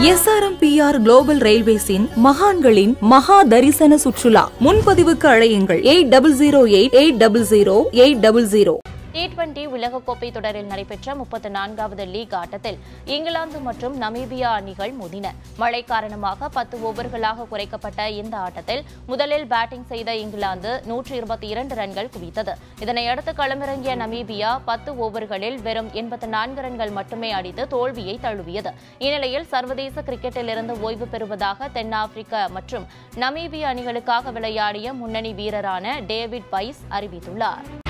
SRMPR global ரயில்வேஸின் மகான்களின் மகா தரிசன சுற்றுலா முன்பதிவுக்கு அழையுங்கள் eight double zero eight eight double zero eight double zero T twenty உலகக்கோப்பை தொடரில் நடைபெற்ற முப்பத்தி நான்காவது லீக் ஆட்டத்தில் இங்கிலாந்து மற்றும் நமீபியா அணிகள் மோதின மழை காரணமாக பத்து ஓவர்களாக குறைக்கப்பட்ட இந்த ஆட்டத்தில் முதலில் பேட்டிங் செய்த இங்கிலாந்து நூற்றி இருபத்தி இரண்டு ரன்கள் குவித்தது இதனையடுத்து களமிறங்கிய நமீபியா பத்து ஓவர்களில் வெறும் எண்பத்தி நான்கு ரன்கள் மட்டுமே அடித்து தோல்வியை தழுவியது இந்நிலையில் சர்வதேச கிரிக்கெட்டில் இருந்து ஓய்வு பெறுவதாக தென்னாப்பிரிக்க மற்றும் நமீபிய அணிகளுக்காக விளையாடிய முன்னணி வீரரான டேவிட் பைஸ் அறிவித்துள்ளார்